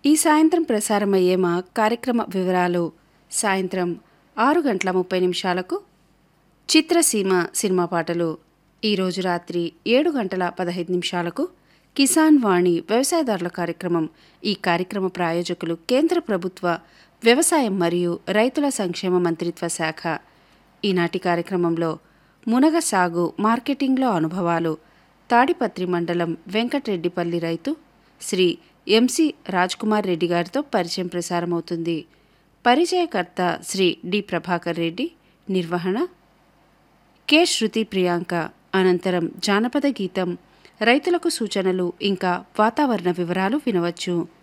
ఈ సాయంత్రం ప్రసారమయ్యే మా కార్యక్రమ వివరాలు సాయంత్రం ఆరు గంటల ముప్పై నిమిషాలకు చిత్రసీమ సినిమా పాటలు ఈరోజు రాత్రి ఏడు గంటల పదహైదు నిమిషాలకు కిసాన్ వాణి వ్యవసాయదారుల కార్యక్రమం ఈ కార్యక్రమ ప్రాయోజకులు కేంద్ర ప్రభుత్వ వ్యవసాయం మరియు రైతుల సంక్షేమ మంత్రిత్వ శాఖ ఈనాటి కార్యక్రమంలో మునగ సాగు మార్కెటింగ్లో అనుభవాలు తాడిపత్రి మండలం వెంకటరెడ్డిపల్లి రైతు శ్రీ ఎంసి రాజ్కుమార్ రెడ్డి గారితో పరిచయం ప్రసారమవుతుంది పరిచయకర్త శ్రీ డి ప్రభాకర్ రెడ్డి నిర్వహణ కె శృతి ప్రియాంక అనంతరం జానపద గీతం రైతులకు సూచనలు ఇంకా వాతావరణ వివరాలు వినవచ్చు